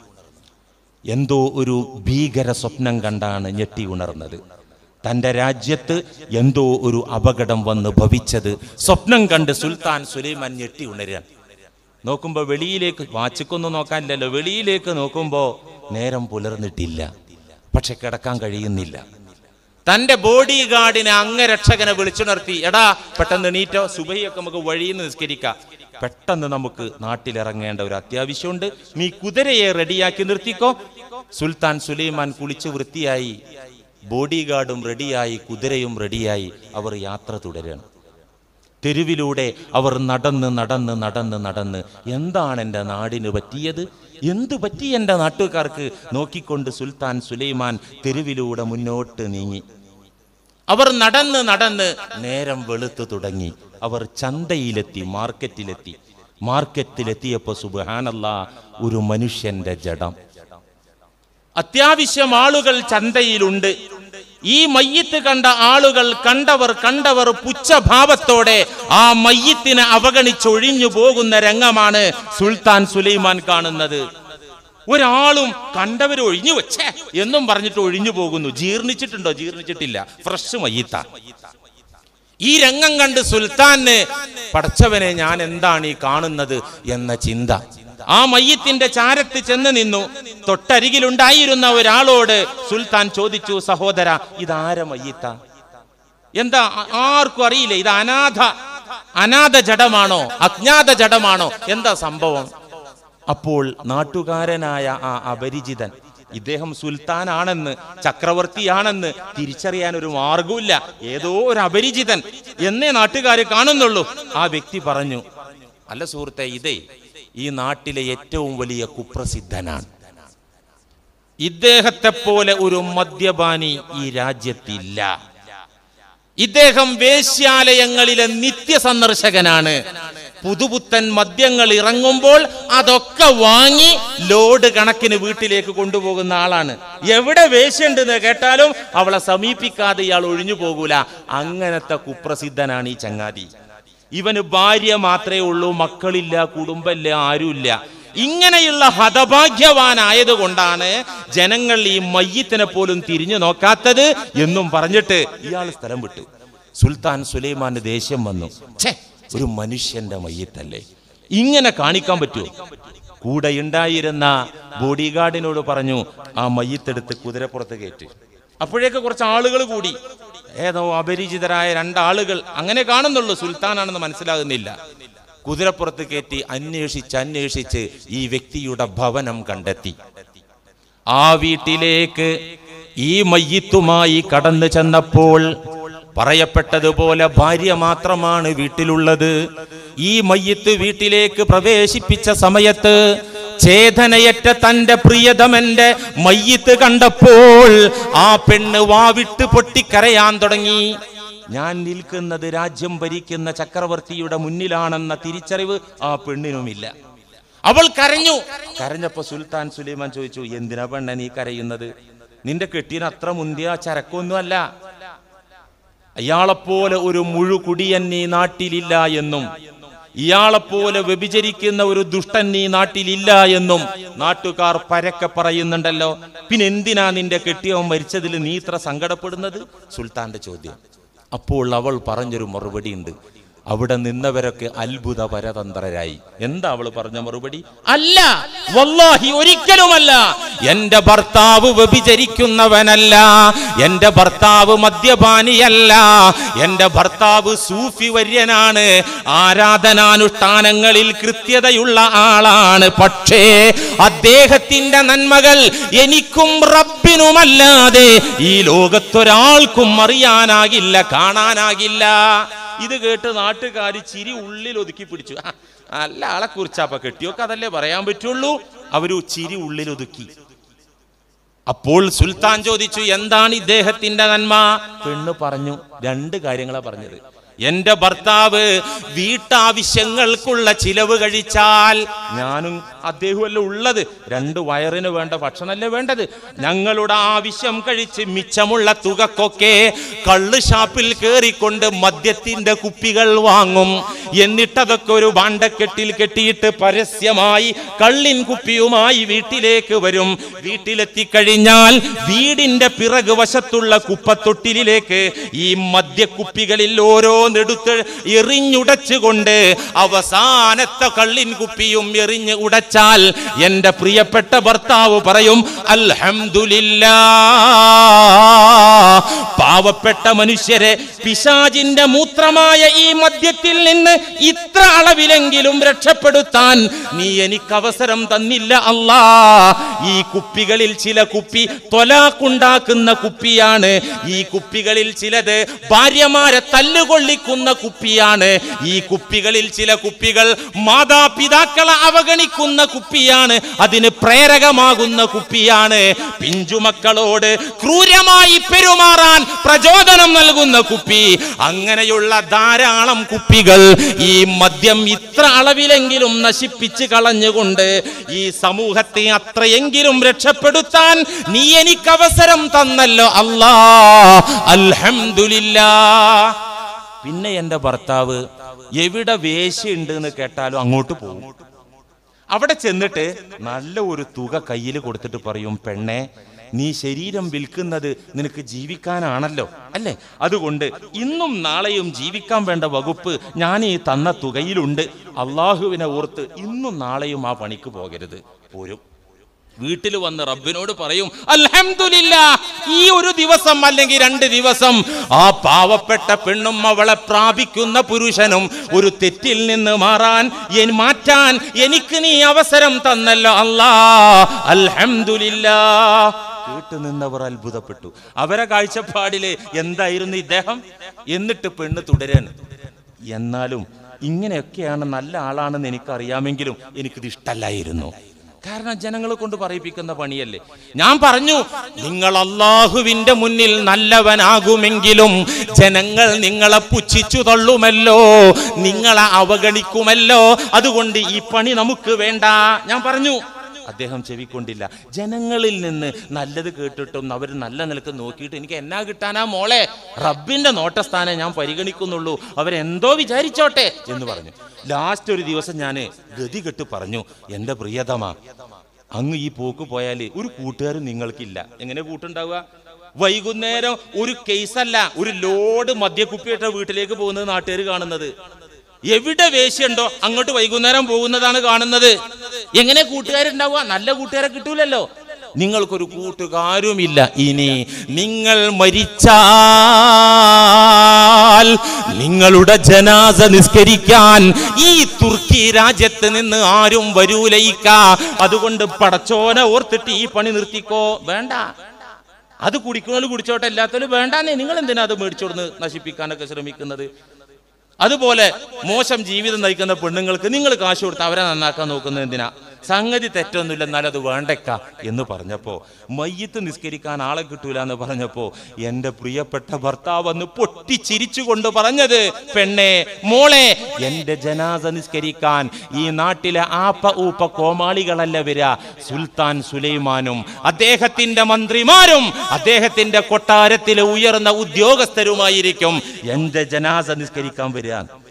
എന്തോ ഒരു ഭീകര സ്വപ്നം കണ്ടാണ് ഞെട്ടി ഉണർന്നത് തന്റെ രാജ്യത്ത് എന്തോ ഒരു അപകടം വന്ന് ഭവിച്ചത് സ്വപ്നം കണ്ട് സുൽത്താൻ സുലൈമാൻ ഞെട്ടി ഉണരാൻ നോക്കുമ്പോൾ വെളിയിലേക്ക് വാച്ചിക്കൊന്നും നോക്കാനില്ലല്ലോ വെളിയിലേക്ക് നോക്കുമ്പോൾ നേരം പുലർന്നിട്ടില്ല പക്ഷെ കിടക്കാൻ കഴിയുന്നില്ല തന്റെ ബോഡി ഗാർഡിനെ അംഗരക്ഷകനെ വിളിച്ചുണർത്തി എടാ പെട്ടെന്ന് എണീറ്റോ സുബഹിയൊക്കെ നമുക്ക് വഴിയിൽ നിന്ന് നിസ്കരിക്കാം പെട്ടെന്ന് നമുക്ക് നാട്ടിലിറങ്ങേണ്ട ഒരു അത്യാവശ്യമുണ്ട് നീ കുതിരയെ റെഡിയാക്കി നിർത്തിക്കോ സുൽത്താൻ സുലൈമാൻ കുളിച്ച് വൃത്തിയായി ബോഡി ഗാർഡും റെഡിയായി കുതിരയും റെഡിയായി അവർ യാത്ര തുടരുകയാണ് തെരുവിലൂടെ അവർ നടന്ന് നടന്ന് നടന്ന് നടന്ന് എന്താണ് എൻ്റെ നാടിന് പറ്റിയത് എന്തു പറ്റി എൻ്റെ നാട്ടുകാർക്ക് നോക്കിക്കൊണ്ട് സുൽത്താൻ സുലൈമാൻ തെരുവിലൂടെ മുന്നോട്ട് നീങ്ങി അവർ നടന്ന് നടന്ന് നേരം വെളുത്തു തുടങ്ങി അവർ ചന്തയിലെത്തി മാർക്കറ്റിലെത്തി മാർക്കറ്റിലെത്തിയപ്പോൾ സുബാനല്ല ഒരു മനുഷ്യന്റെ ജഡം അത്യാവശ്യം ആളുകൾ ചന്തയിലുണ്ട് ഈ മയ്യത്ത് കണ്ട ആളുകൾ കണ്ടവർ കണ്ടവർ പുച്ഛഭാവത്തോടെ ആ മയ്യത്തിനെ അവഗണിച്ചൊഴിഞ്ഞു പോകുന്ന രംഗമാണ് സുൽത്താൻ സുലൈമാൻ കാണുന്നത് ഒരാളും കണ്ടവർ ഒഴിഞ്ഞു വെച്ചേ എന്നും പറഞ്ഞിട്ട് ഒഴിഞ്ഞു പോകുന്നു ജീർണിച്ചിട്ടുണ്ടോ ജീർണിച്ചിട്ടില്ല ഫ്രഷ് മയ്യത്ത ഈ രംഗം കണ്ട് സുൽത്താന് പടച്ചവനെ ഞാൻ എന്താണ് ഈ കാണുന്നത് എന്ന ചിന്ത ആ മയ്യത്തിന്റെ ചാരത്ത് ചെന്ന് നിന്നു തൊട്ടരികിലുണ്ടായിരുന്ന ഒരാളോട് സുൽത്താൻ ചോദിച്ചു സഹോദര ഇതാര മയ്യത്ത എന്താ ആ- ആർക്കും അറിയില്ല ഇത് അനാഥ അനാഥ ജഡമാണോ അജ്ഞാത ജഡമാണോ എന്താ സംഭവം അപ്പോൾ നാട്ടുകാരനായ ആ അപരിചിതൻ ഇദ്ദേഹം സുൽത്താനാണെന്ന് ചക്രവർത്തിയാണെന്ന് തിരിച്ചറിയാൻ ഒരു മാർഗവുമില്ല ഏതോ ഒരു അപരിചിതൻ എന്നേ നാട്ടുകാർ കാണുന്നുള്ളൂ ആ വ്യക്തി പറഞ്ഞു അല്ല സുഹൃത്തെ ഇതേ ഈ നാട്ടിലെ ഏറ്റവും വലിയ കുപ്രസിദ്ധനാണ് ഇദ്ദേഹത്തെ പോലെ ഒരു മദ്യപാനി ഈ രാജ്യത്തില്ല ഇദ്ദേഹം വേശ്യാലയങ്ങളിലെ നിത്യ സന്ദർശകനാണ് പുതുപുത്തൻ മദ്യങ്ങൾ ഇറങ്ങുമ്പോൾ അതൊക്കെ വാങ്ങി ലോഡ് കണക്കിന് വീട്ടിലേക്ക് കൊണ്ടുപോകുന്ന ആളാണ് എവിടെ വേശ്യുണ്ടെന്ന് കേട്ടാലും അവളെ സമീപിക്കാതെ ഇയാൾ ഒഴിഞ്ഞു പോകൂല അങ്ങനത്തെ കുപ്രസിദ്ധനാണ് ഈ ചങ്ങാതി ഇവന് ഭാര്യ മാത്രമേ ഉള്ളൂ മക്കളില്ല കുടുംബമില്ല ആരുമില്ല ഇങ്ങനെയുള്ള ഹതഭാഗ്യവാനായത് കൊണ്ടാണ് ജനങ്ങൾ ഈ മയ്യത്തിനെ പോലും തിരിഞ്ഞു നോക്കാത്തത് എന്നും പറഞ്ഞിട്ട് ഇയാൾ സ്ഥലം വിട്ടു സുൽത്താൻ സുലൈമാന് ദേഷ്യം വന്നു ഛേ ഒരു മനുഷ്യന്റെ മയ്യത്തല്ലേ ഇങ്ങനെ കാണിക്കാൻ പറ്റുമോ കൂടെ ഉണ്ടായിരുന്ന ബോഡി ഗാർഡിനോട് പറഞ്ഞു ആ മയ്യത്തെടുത്ത് കുതിരപ്പുറത്ത് കയറ്റി അപ്പോഴേക്ക് കുറച്ച് ആളുകൾ കൂടി ഏതോ അപരിചിതരായ രണ്ടാളുകൾ അങ്ങനെ കാണുന്നുള്ളൂ സുൽത്താനാണെന്ന് മനസ്സിലാകുന്നില്ല കുതിരപ്പുറത്ത് കയറ്റി അന്വേഷിച്ച് അന്വേഷിച്ച് ഈ വ്യക്തിയുടെ ഭവനം കണ്ടെത്തി ആ വീട്ടിലേക്ക് ഈ മയ്യത്തുമായി കടന്നു ചെന്നപ്പോൾ പറയപ്പെട്ടതുപോലെ ഭാര്യ മാത്രമാണ് വീട്ടിലുള്ളത് ഈ മയ്യത്ത് വീട്ടിലേക്ക് പ്രവേശിപ്പിച്ച സമയത്ത് ചേതനയറ്റ തന്റെ പ്രിയതമന്റെ മയ്യത്ത് കണ്ടപ്പോൾ ആ പെണ്ണ് വാവിട്ട് പൊട്ടിക്കരയാൻ തുടങ്ങി ഞാൻ നിൽക്കുന്നത് രാജ്യം ഭരിക്കുന്ന ചക്രവർത്തിയുടെ മുന്നിലാണെന്ന തിരിച്ചറിവ് ആ പെണ്ണിനുമില്ല അവൾ കരഞ്ഞു കരഞ്ഞപ്പോ സുൽത്താൻ സുലൈമാൻ ചോദിച്ചു എന്തിനാ പെണ്ണ നീ കരയുന്നത് നിന്റെ കെട്ടിയന് അത്ര മുന്തിയ ചരക്കൊന്നുമല്ല അയാളെപ്പോലെ ഒരു മുഴുകുടിയൻ നീ നാട്ടിലില്ല എന്നും ഇയാളെപ്പോലെ വ്യഭിചരിക്കുന്ന ഒരു ദുഷ്ടൻ നീ നാട്ടിലില്ല എന്നും നാട്ടുകാർ പരക്കെ പറയുന്നുണ്ടല്ലോ പിന്നെ എന്തിനാ നിന്റെ കെട്ടിയവൻ മരിച്ചതിൽ നീ ഇത്ര സങ്കടപ്പെടുന്നത് സുൽത്താന്റെ ചോദ്യം അപ്പോൾ അവൾ പറഞ്ഞൊരു മറുപടി ഉണ്ട് അവിടെ നിന്നവരൊക്കെ അത്ഭുത പരതന്ത്രരായി എന്താ അവള് പറഞ്ഞ മറുപടി അല്ല വല്ലാഹി ഒരിക്കലുമല്ല എന്റെ ഭർത്താവ് വ്യഭിചരിക്കുന്നവനല്ല എന്റെ ഭർത്താവ് മദ്യപാനിയല്ല എന്റെ ഭർത്താവ് സൂഫി വര്യനാണ് ആരാധനാനുഷ്ഠാനങ്ങളിൽ കൃത്യതയുള്ള ആളാണ് പക്ഷേ അദ്ദേഹത്തിന്റെ നന്മകൾ എനിക്കും റബ്ബിനുമല്ലാതെ ഈ ലോകത്തൊരാൾക്കും അറിയാനാകില്ല കാണാനാകില്ല ഇത് കേട്ട് നാട്ടുകാർ ചിരി ഉള്ളിൽ ഒതുക്കി പിടിച്ചു ആ, നല്ല ആളെ കുറിച്ചാപ്പ കെട്ടിയൊക്കെ അതല്ലേ പറയാൻ പറ്റുള്ളൂ അവര് ചിരി ഉള്ളിൽ ഒതുക്കി അപ്പോൾ സുൽത്താൻ ചോദിച്ചു എന്താണ് ഇദ്ദേഹത്തിന്റെ നന്മ പെണ്ണ് പറഞ്ഞു രണ്ട് കാര്യങ്ങളാ പറഞ്ഞത് എന്റെ ഭർത്താവ് വീട്ടാവശ്യങ്ങൾക്കുള്ള ചിലവ് കഴിച്ചാൽ ഞാനും അദ്ദേഹമല്ല ഉള്ളത് രണ്ട് വയറിന് വേണ്ട ഭക്ഷണമല്ലേ വേണ്ടത് ഞങ്ങളുടെ ആവശ്യം കഴിച്ച് മിച്ചമുള്ള തുകക്കൊക്കെ കള്ള് ഷാപ്പിൽ കയറിക്കൊണ്ട് മദ്യത്തിന്റെ കുപ്പികൾ വാങ്ങും എന്നിട്ടതൊക്കെ ഒരു ഭാണ്ഡക്കെട്ടിൽ കെട്ടിയിട്ട് പരസ്യമായി കള്ളിൻ കുപ്പിയുമായി വീട്ടിലേക്ക് വരും വീട്ടിലെത്തിക്കഴിഞ്ഞാൽ വീടിന്റെ പിറകു വശത്തുള്ള കുപ്പത്തൊട്ടിലേക്ക് ഈ മദ്യക്കുപ്പികളിൽ ഓരോന്നെടുത്ത് എറിഞ്ഞുടച്ചുകൊണ്ട് അവസാനത്തെ കള്ളിൻ കുപ്പിയും എറിഞ്ഞ് ഉടച്ചാൽ എന്റെ പ്രിയപ്പെട്ട ഭർത്താവ് പറയും അൽഹംദുലില്ലാ പാവപ്പെട്ട മനുഷ്യരെ പിശാജിന്റെ മൂത്രമായ ഈ മദ്യത്തിൽ നിന്ന് ഇത്ര അളവിലെങ്കിലും രക്ഷപ്പെടുത്താൻ നീ എനിക്ക് അവസരം തന്നില്ല അല്ലാ ഈ കുപ്പികളിൽ ചില കുപ്പി തൊലാക്കുണ്ടാക്കുന്ന കുപ്പിയാണ് ഈ കുപ്പികളിൽ ചിലത് ഭാര്യമാരെ തല്ലുകൊള്ളിക്കുന്ന കുപ്പിയാണ് ഈ കുപ്പികളിൽ ചില കുപ്പികൾ മാതാപിതാക്കളെ അവഗണിക്കുന്ന കുപ്പിയാണ് അതിന് പ്രേരകമാകുന്ന കുപ്പിയാണ് പിഞ്ചുമക്കളോട് ക്രൂരമായി പെരുമാറാൻ പ്രചോദനം നൽകുന്ന കുപ്പി അങ്ങനെയുള്ള ധാരാളം കുപ്പികൾ ഈ മദ്യം ഇത്ര അളവിലെങ്കിലും നശിപ്പിച്ച് കളഞ്ഞുകൊണ്ട് ഈ സമൂഹത്തെ അത്രയെങ്കിലും രക്ഷപ്പെടുത്താൻ നീ എനിക്ക് അവസരം തന്നല്ലോ അല്ലാ അൽഹംദുലില്ലാ പിന്നെ എൻ്റെ ഭർത്താവ് എവിടെ വേശ്യുണ്ട് എന്ന് കേട്ടാലും അങ്ങോട്ട് പോകും അവിടെ ചെന്നിട്ട് നല്ല ഒരു തുക കയ്യിൽ കൊടുത്തിട്ട് പറയും പെണ്ണെ നീ ശരീരം വിൽക്കുന്നത് നിനക്ക് ജീവിക്കാനാണല്ലോ അല്ലേ അതുകൊണ്ട് ഇന്നും നാളെയും ജീവിക്കാൻ വേണ്ട വകുപ്പ് ഞാൻ ഈ തന്ന തുകയിലുണ്ട് അള്ളാഹുവിനെ ഓർത്ത് ഇന്നും നാളെയും ആ പണിക്ക് പോകരുത് പോരും വീട്ടിൽ വന്ന് റബ്ബിനോട് പറയും അൽഹംദുലില്ല ഈ ഒരു ദിവസം അല്ലെങ്കിൽ രണ്ട് ദിവസം ആ പാവപ്പെട്ട പെണ്ണും അവളെ പ്രാപിക്കുന്ന പുരുഷനും ഒരു തെറ്റിൽ നിന്ന് മാറാൻ എൻ- മാറ്റാൻ എനിക്ക് നീ അവസരം തന്നല്ലോ അല്ലാ അൽഹംദുലില്ലാ കേട്ടു നിന്നവർ അത്ഭുതപ്പെട്ടു അവരെ കാഴ്ചപ്പാടില് എന്തായിരുന്നു ഇദ്ദേഹം എന്നിട്ട് പെണ്ണ് തുടരാണ് എന്നാലും ഇങ്ങനെയൊക്കെയാണ് നല്ല ആളാണെന്ന് എനിക്കറിയാമെങ്കിലും എനിക്കിത് ഇഷ്ടല്ലായിരുന്നു കാരണം ജനങ്ങളെ കൊണ്ട് പറയിപ്പിക്കുന്ന പണിയല്ലേ ഞാൻ പറഞ്ഞു നിങ്ങൾ അള്ളാഹുവിന്റെ മുന്നിൽ നല്ലവനാകുമെങ്കിലും ജനങ്ങൾ നിങ്ങളെ പുച്ഛിച്ചു തള്ളുമല്ലോ നിങ്ങളെ അവഗണിക്കുമല്ലോ അതുകൊണ്ട് ഈ പണി നമുക്ക് വേണ്ട ഞാൻ പറഞ്ഞു അദ്ദേഹം ചെവിക്കൊണ്ടില്ല ജനങ്ങളിൽ നിന്ന് നല്ലത് കേട്ടിട്ടും അവർ നല്ല നിലക്ക് നോക്കിയിട്ട് എനിക്ക് എന്നാ കിട്ടാനാ മോളെ റബ്ബിന്റെ നോട്ടസ്ഥാനം ഞാൻ പരിഗണിക്കുന്നുള്ളൂ അവരെന്തോ വിചാരിച്ചോട്ടെ എന്ന് പറഞ്ഞു ലാസ്റ്റ് ഒരു ദിവസം ഞാൻ ഗതി കെട്ട് പറഞ്ഞു എൻ്റെ പ്രിയതമ അങ്ങ് ഈ പോക്ക് പോയാൽ ഒരു കൂട്ടുകാരും നിങ്ങൾക്കില്ല എങ്ങനെ കൂട്ടുണ്ടാവുക വൈകുന്നേരം ഒരു കേസല്ല ഒരു ലോഡ് മദ്യക്കുപ്പിയിട്ട വീട്ടിലേക്ക് പോകുന്നത് നാട്ടുകാർ കാണുന്നത് എവിടെ വേശ്യുണ്ടോ അങ്ങോട്ട് വൈകുന്നേരം പോകുന്നതാണ് കാണുന്നത് എങ്ങനെ കൂട്ടുകാരുണ്ടാവുക നല്ല കൂട്ടുകാരെ കിട്ടൂലല്ലോ നിങ്ങൾക്കൊരു കൂട്ടുകാരുമില്ല ഇനി നിങ്ങൾ മരിച്ചാൽ നിങ്ങളുടെ ജനാസ നിസ്കരിക്കാൻ ഈ തുർക്കി രാജ്യത്ത് നിന്ന് ആരും വരൂലയിക്ക അതുകൊണ്ട് പടച്ചോനെ ഓർത്തിട്ട് ഈ പണി നിർത്തിക്കോ വേണ്ട അത് കുടിക്കുന്നവർ കുടിച്ചോട്ടെ എല്ലാത്തവരും വേണ്ടാന്നേ നിങ്ങൾ എന്തിനാ അത് മേടിച്ചോടുന്ന് നശിപ്പിക്കാനൊക്കെ ശ്രമിക്കുന്നത് അതുപോലെ മോശം ജീവിതം നയിക്കുന്ന പെണ്ണുങ്ങൾക്ക് നിങ്ങൾ കാശ് കൊടുത്ത് അവരെ നന്നാക്കാൻ നോക്കുന്നത് എന്തിനാ സംഗതി തെറ്റൊന്നുമില്ല എന്നാൽ അത് വേണ്ടക്ക എന്ന് പറഞ്ഞപ്പോ മയ്യത്ത് നിസ്കരിക്കാൻ ആളെ കിട്ടൂല എന്ന് പറഞ്ഞപ്പോ എന്റെ പ്രിയപ്പെട്ട ഭർത്താവ് വന്ന് പൊട്ടിച്ചിരിച്ചുകൊണ്ട് പറഞ്ഞത് പെണ്ണെ മോളെ എന്റെ ജനാസ നിസ്കരിക്കാൻ ഈ നാട്ടിലെ ആപ്പ ഊപ്പ കോമാളികളല്ല വരിക സുൽത്താൻ സുലൈമാനും അദ്ദേഹത്തിന്റെ മന്ത്രിമാരും അദ്ദേഹത്തിന്റെ കൊട്ടാരത്തിലെ ഉയർന്ന ഉദ്യോഗസ്ഥരുമായിരിക്കും എന്റെ ജനാസ നിസ്കരിക്കാൻ വരിക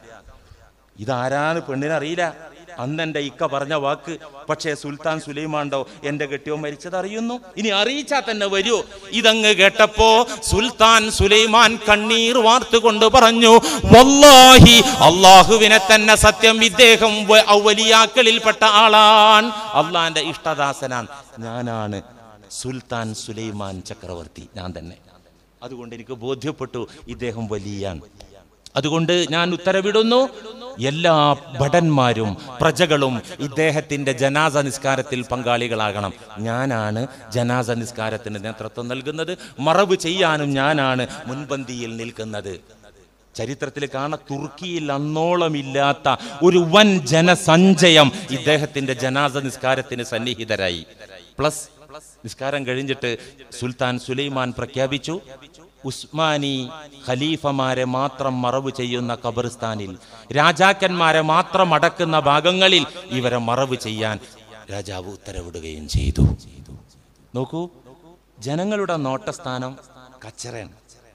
ഇതാരാന്ന് പെണ്ണിനറിയില്ല അന്ന് എൻ്റെ ഇക്ക പറഞ്ഞ വാക്ക് പക്ഷേ സുൽത്താൻ സുലൈമാണ്ടോ എൻ്റെ കെട്ടിയോ മരിച്ചത് അറിയുന്നു ഇനി അറിയിച്ചാൽ തന്നെ വരൂ ഇതങ്ങ് കേട്ടപ്പോ സുൽത്താൻ സുലൈമാൻ കണ്ണീർ വാർത്തുകൊണ്ട് പറഞ്ഞു വല്ലാഹി അള്ളാഹുവിനെ തന്നെ സത്യം ഇദ്ദേഹം വ- ഔവലിയാക്കളിൽപ്പെട്ട ആളാൻ അള്ളാന്റെ ഇഷ്ടദാസനാൻ ഞാനാണ് സുൽത്താൻ സുലൈമാൻ ചക്രവർത്തി ഞാൻ തന്നെ അതുകൊണ്ട് എനിക്ക് ബോധ്യപ്പെട്ടു ഇദ്ദേഹം വലിയാണ് അതുകൊണ്ട് ഞാൻ ഉത്തരവിടുന്നു എല്ലാ ഭടന്മാരും പ്രജകളും ഇദ്ദേഹത്തിന്റെ ജനാസ നിസ്കാരത്തിൽ പങ്കാളികളാകണം ഞാനാണ് ജനാസ നിസ്കാരത്തിന് നേതൃത്വം നൽകുന്നത് മറവ് ചെയ്യാനും ഞാനാണ് മുൻപന്തിയിൽ നിൽക്കുന്നത് ചരിത്രത്തിൽ കാണ തുർക്കിയിൽ അന്നോളമില്ലാത്ത ഒരു വൻ ജനസഞ്ചയം ഇദ്ദേഹത്തിന്റെ ജനാസ നിസ്കാരത്തിന് സന്നിഹിതരായി പ്ലസ് നിസ്കാരം കഴിഞ്ഞിട്ട് സുൽത്താൻ സുലൈമാൻ പ്രഖ്യാപിച്ചു ഉസ്മാനി ഖലീഫമാരെ മാത്രം മറവ് ചെയ്യുന്ന ഖബർസ്ഥാനിൽ രാജാക്കന്മാരെ മാത്രം അടക്കുന്ന ഭാഗങ്ങളിൽ ഇവരെ മറവ് ചെയ്യാൻ രാജാവ് ഉത്തരവിടുകയും ചെയ്തു നോക്കൂ ജനങ്ങളുടെ നോട്ടസ്ഥാനം കച്ചറയാണ്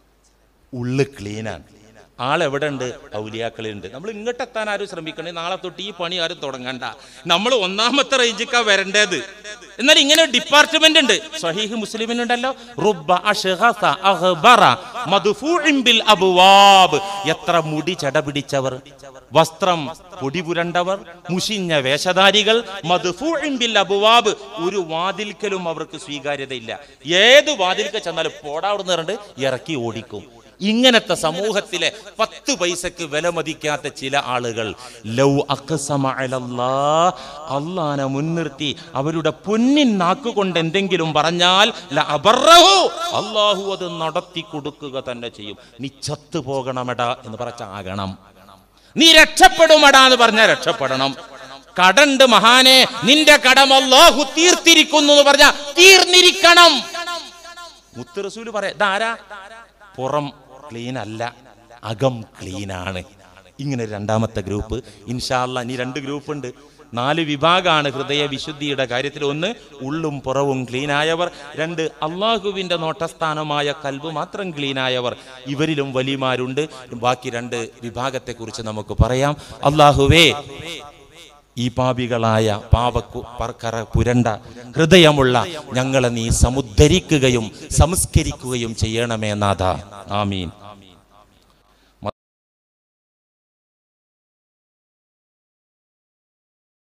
ഉള്ളു ക്ലീനാണ് ആളെവിടെ ഉണ്ട് ഔലിയാക്കളുണ്ട് നമ്മൾ ഇങ്ങോട്ട് എത്താൻ ആരും ശ്രമിക്കണേ നാളെ തൊട്ട് ഈ പണി ആരും തുടങ്ങണ്ട നമ്മൾ ഒന്നാമത്തെ റേഞ്ചിക്കാ വരേണ്ടത് എന്നാൽ ഇങ്ങനെ ഒരു ഡിപ്പാർട്ട്മെന്റ് ഉണ്ട് സഹീഹ് മുസ്ലിമിനുണ്ടല്ലോ റുബ്ബ അഷ്ഖസ അഖ്ബറ മദ്ഫൂഇൻ ബിൽ അബ്വാബ് എത്ര മുടി ചടപിടിച്ചവർ വസ്ത്രം പൊടി പുരണ്ടവർ മുഷിഞ്ഞ വേഷധാരികൾ മദ്ഫൂഇൻ ബിൽ അബ്വാബ് ഒരു വാതിൽക്കലും അവർക്ക് സ്വീകാര്യതയില്ല ഏത് വാതിൽക്കൽ ചെന്നാലും പോടാ അവിടെ നിന്ന് ഇറക്കി ഓടിക്കും ഇങ്ങനത്തെ സമൂഹത്തിലെ പത്ത് പൈസക്ക് വില മതിക്കാത്ത ചില ആളുകൾ ലൗ അഖ്സമ അലല്ലാ അള്ളാനെ മുൻനിർത്തി അവരുടെ പൊന്നിൻ നാക്കുകൊണ്ട് എന്തെങ്കിലും പറഞ്ഞാൽ ല അബറഹു അള്ളാഹു അത് നടത്തി കൊടുക്കുക തന്നെ ചെയ്യും നീ ചത്തു പോകണമെടാ എന്ന് പറഞ്ഞാകണം നീ രക്ഷപ്പെടുമടാ എന്ന് പറഞ്ഞാൽ രക്ഷപ്പെടണം കടണ്ട് മഹാനെ നിന്റെ കടം അല്ലാഹു തീർത്തിരിക്കുന്നു എന്ന് പറഞ്ഞാൽ തീർന്നിരിക്കണം മുത്ത് റസൂല് പറയാ ഇതാരാ പുറം ക്ലീൻ അല്ല അകം ക്ലീൻ ആണ് ഇങ്ങനെ രണ്ടാമത്തെ ഗ്രൂപ്പ് ഇൻഷാല്ല ഇനി രണ്ട് ഗ്രൂപ്പ് ഉണ്ട് നാല് വിഭാഗമാണ് ഹൃദയ വിശുദ്ധിയുടെ കാര്യത്തിൽ ഒന്ന് ഉള്ളും പുറവും ക്ലീൻ ആയവർ രണ്ട് അള്ളാഹുവിന്റെ നോട്ടസ്ഥാനമായ കൽബ് മാത്രം ക്ലീൻ ആയവർ ഇവരിലും വലിമാരുണ്ട് ബാക്കി രണ്ട് വിഭാഗത്തെക്കുറിച്ച് നമുക്ക് പറയാം അള്ളാഹുവേ ഈ പാപികളായ പാവക്കു പർക്കറ പുരണ്ട ഹൃദയമുള്ള ഞങ്ങളെ നീ സമുദ്ധരിക്കുകയും സംസ്കരിക്കുകയും ചെയ്യണമേ നാഥ ആമീൻ